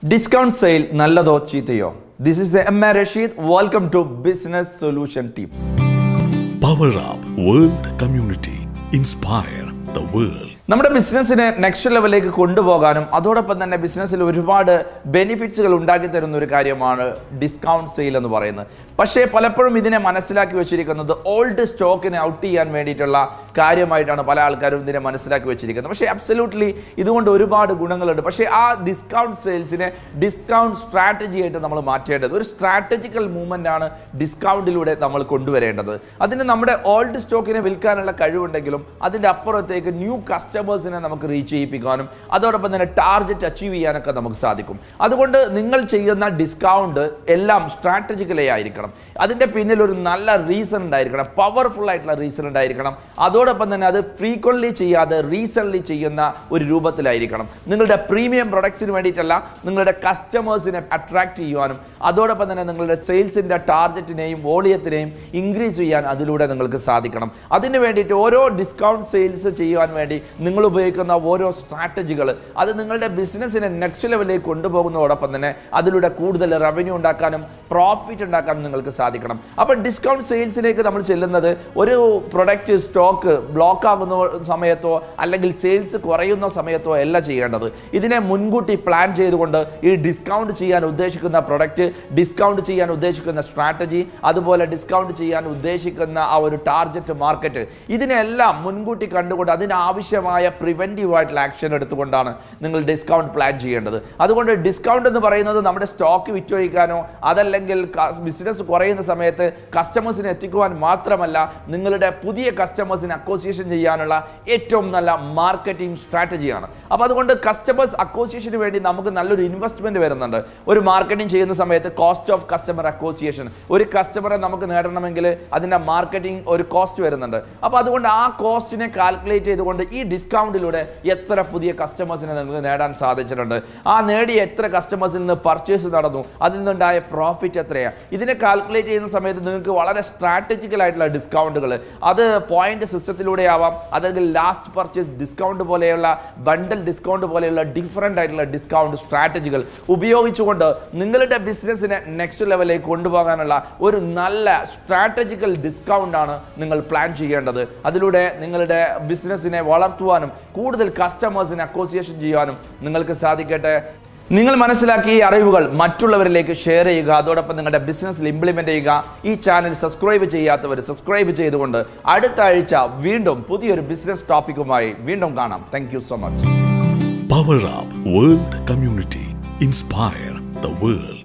Discount sale നല്ലതോ ചീത്തയോ this is M A Rasheed welcome to business solution tips Power Up World Community. Inspire the world. നമ്മുടെ ബിസിനസ്സിനെ next ലെവലിലേക്ക് കൊണ്ടുപോകാനും അതോടൊപ്പം തന്നെ ബിസിനസ്സിൽ ഒരുപാട് ബെനിഫിറ്റ്സുകൾ ഉണ്ടാക്കി തരുന്ന ഒരു കാര്യമാണ് ഡിസ്കൗണ്ട് സെയിൽ എന്ന് പറയുന്നത് പക്ഷേ പലപ്പോഴും ഇതിനെ മനസ്സിലാക്കി വെച്ചിരിക്കുന്നത് ഓൾഡ് സ്റ്റോക്കിനെ ഔട്ട് ചെയ്യാൻ വേണ്ടിയിട്ടുള്ള കാര്യമായിട്ടാണ് പല ആൾക്കാരും ഇതിനെ മനസ്സിലാക്കി വെച്ചിരിക്കുന്നത് പക്ഷേ അബ്സല്യൂട്ട്ലി ഇതുകൊണ്ട് ഒരുപാട് ഗുണങ്ങളുണ്ട് പക്ഷേ ആ ഡിസ്കൗണ്ട് സെയിൽസിനെ ഡിസ്കൗണ്ട് സ്ട്രാറ്റജി ആയിട്ട് നമ്മൾ മാറ്റേണ്ടത് ഒരു സ്ട്രാറ്റജിക്കൽ മൂവ്മെൻ്റ് ആണ് ഡിസ്കൗണ്ടിലൂടെ നമ്മൾ കൊണ്ടുവരേണ്ടത് അതിന് നമ്മുടെ ഓൾഡ് സ്റ്റോക്കിനെ വിൽക്കാനുള്ള കഴിവുണ്ടെങ്കിലും അതിൻ്റെ അപ്പുറത്തേക്ക് ന്യൂ കസ്റ്റമേഴ്സിനെ നമുക്ക് റീച്ച് ചെയ്യിപ്പിക്കാനും അതോടൊപ്പം തന്നെ ടാർഗറ്റ് അച്ചീവ് ചെയ്യാനൊക്കെ നമുക്ക് സാധിക്കും അതുകൊണ്ട് നിങ്ങൾ ചെയ്യുന്ന ഡിസ്കൗണ്ട് എല്ലാം സ്ട്രാറ്റജിക്കലി ആയിരിക്കണം അതിൻ്റെ പിന്നിൽ ഒരു നല്ല റീസൺ ഉണ്ടായിരിക്കണം പവർഫുൾ ആയിട്ടുള്ള റീസൺ ഉണ്ടായിരിക്കണം അതോടൊപ്പം തന്നെ അത് ഫ്രീക്വൻലി ചെയ്യാതെ റീസൺലി ചെയ്യുന്ന ഒരു രൂപത്തിലായിരിക്കണം നിങ്ങളുടെ പ്രീമിയം പ്രൊഡക്ട്സിന് വേണ്ടിയിട്ടല്ല നിങ്ങളുടെ കസ്റ്റമേഴ്സിനെ അട്രാക്ട് ചെയ്യുവാനും അതോടൊപ്പം തന്നെ നിങ്ങളുടെ സെയിൽസിൻ്റെ ടാർഗറ്റിനെയും വോളിയത്തിനെയും ഇൻക്രീസ് ചെയ്യാൻ അതിലൂടെ നിങ്ങൾക്ക് സാധിക്കണം അതിന് വേണ്ടിയിട്ട് ഓരോ ഡിസ്കൗണ്ട് സെയിൽസ് ചെയ്യുവാൻ വേണ്ടി നിങ്ങൾ ഉപയോഗിക്കുന്ന ഓരോ സ്ട്രാറ്റജികൾ അത് നിങ്ങളുടെ ബിസിനസ്സിനെ നെക്സ്റ്റ് ലെവലിലേക്ക് കൊണ്ടുപോകുന്നതോടൊപ്പം തന്നെ അതിലൂടെ കൂടുതൽ റവന്യൂ ഉണ്ടാക്കാനും പ്രോഫിറ്റ് ഉണ്ടാക്കാനും നിങ്ങൾക്ക് സാധിക്കണം അപ്പോൾ ഡിസ്കൗണ്ട് സെയിൽസിലേക്ക് നമ്മൾ ചെല്ലുന്നത് ഒരു പ്രൊഡക്റ്റ് സ്റ്റോക്ക് ബ്ലോക്ക് ആകുന്ന സമയത്തോ അല്ലെങ്കിൽ സെയിൽസ് കുറയുന്ന സമയത്തോ അല്ല ചെയ്യേണ്ടത് ഇതിനെ മുൻകൂട്ടി പ്ലാൻ ചെയ്തുകൊണ്ട് ഈ ഡിസ്കൗണ്ട് ചെയ്യാൻ ഉദ്ദേശിക്കുന്ന പ്രൊഡക്റ്റ് ഡിസ്കൗണ്ട് ചെയ്യാൻ ഉദ്ദേശിക്കുന്ന സ്ട്രാറ്റജി അതുപോലെ ഡിസ്കൗണ്ട് ചെയ്യാൻ ഉദ്ദേശിക്കുന്ന ആ ഒരു ടാർഗറ്റ് മാർക്കറ്റ് ഇതിനെല്ലാം മുൻകൂട്ടി കണ്ടുകൊണ്ട് അതിനാവശ്യമായ പ്രിവെൻറ്റീവ് ആയിട്ടുള്ള ആക്ഷൻ എടുത്തുകൊണ്ടാണ് നിങ്ങൾ ഡിസ്കൗണ്ട് പ്ലാൻ ചെയ്യേണ്ടത് അതുകൊണ്ട് ഡിസ്കൗണ്ട് എന്ന് പറയുന്നത് നമ്മുടെ സ്റ്റോക്ക് വിറ്റൊഴിക്കാനോ അതല്ലെങ്കിൽ ബിസിനസ് കുറയുന്ന സമയത്ത് കസ്റ്റമേഴ്സിനെ എത്തിക്കുവാൻ മാത്രമല്ല നിങ്ങളുടെ പുതിയ കസ്റ്റമേഴ്സിനെ അക്കോസിയേഷൻ ചെയ്യാനുള്ള ഏറ്റവും നല്ല മാർക്കറ്റിംഗ് സ്ട്രാറ്റജിയാണ് അപ്പോൾ അതുകൊണ്ട് കസ്റ്റമേഴ്സ് അക്കോസിയേഷന് വേണ്ടി നമുക്ക് നല്ലൊരു ഇൻവെസ്റ്റ്മെന്റ് വരുന്നുണ്ട് ഒരു മാർക്കറ്റിംഗ് ചെയ്യുന്ന സമയത്ത് കോസ്റ്റ് ഓഫ് കസ്റ്റമർ അക്കോസിയേഷൻ ഒരു കസ്റ്റമറെ നമുക്ക് നേടണമെങ്കിൽ അതിൻ്റെ മാർക്കറ്റിംഗ് ഒരു കോസ്റ്റ് വരുന്നുണ്ട് അപ്പോൾ അതുകൊണ്ട് ആ കോസ്റ്റിനെ കാൽക്കുലേറ്റ് ചെയ്തുകൊണ്ട് ഈ ഡിസ്കൗണ്ടിലൂടെ എത്ര പുതിയ കസ്റ്റമേഴ്സിനെ നിങ്ങൾക്ക് നേടാൻ സാധിച്ചിട്ടുണ്ട് ആ നേടിയ എത്ര കസ്റ്റമേഴ്സിൽ നിന്ന് പർച്ചേസ് നടന്നു അതിൽ നിന്നുണ്ടായ പ്രോഫിറ്റ് എത്രയാണ് ഇതിനെ കാൽക്കുലേറ്റ് ചെയ്യുന്ന സമയത്ത് നിങ്ങൾക്ക് വളരെ സ്ട്രാറ്റജിക്കൽ ആയിട്ടുള്ള ഡിസ്കൗണ്ടുകൾ അത് പോയിന്റ് സിസ്റ്റത്തിലൂടെ ആവാം അല്ലെങ്കിൽ ലാസ്റ്റ് പർച്ചേസ് ഡിസ്കൗണ്ട് പോലെയുള്ള ബണ്ടൽ ഡിസ്കൗണ്ട് പോലെയുള്ള ഡിഫറെൻ്റ് ആയിട്ടുള്ള ഡിസ്കൗണ്ട് സ്ട്രാറ്റജികൾ ഉപയോഗിച്ചുകൊണ്ട് നിങ്ങളുടെ ബിസിനസ്സിനെ നെക്സ്റ്റ് ലെവലിലേക്ക് കൊണ്ടുപോകാനുള്ള ഒരു നല്ല സ്ട്രാറ്റജിക്കൽ ഡിസ്കൗണ്ട് ആണ് നിങ്ങൾ പ്ലാൻ ചെയ്യേണ്ടത് അതിലൂടെ നിങ്ങളുടെ ബിസിനസ്സിനെ വളർത്തുവാനും കൂടുതൽ കസ്റ്റമേഴ്സിനെ അക്കോസിയേഷൻ ചെയ്യാനും നിങ്ങൾക്ക് സാധിക്കട്ടെ നിങ്ങൾ മനസ്സിലാക്കിയ ഈ അറിവുകൾ മറ്റുള്ളവരിലേക്ക് ഷെയർ ചെയ്യുക അതോടൊപ്പം നിങ്ങളുടെ ബിസിനസ്സിൽ ഇംപ്ലിമെന്റ് ചെയ്യുക ഈ ചാനൽ സബ്സ്ക്രൈബ് ചെയ്യാത്തവർ സബ്സ്ക്രൈബ് ചെയ്തുകൊണ്ട് അടുത്ത ആഴ്ച വീണ്ടും പുതിയൊരു ബിസിനസ് ടോപ്പിക്കുമായി വീണ്ടും കാണാം thank so much Power Up World Community. Inspire the world.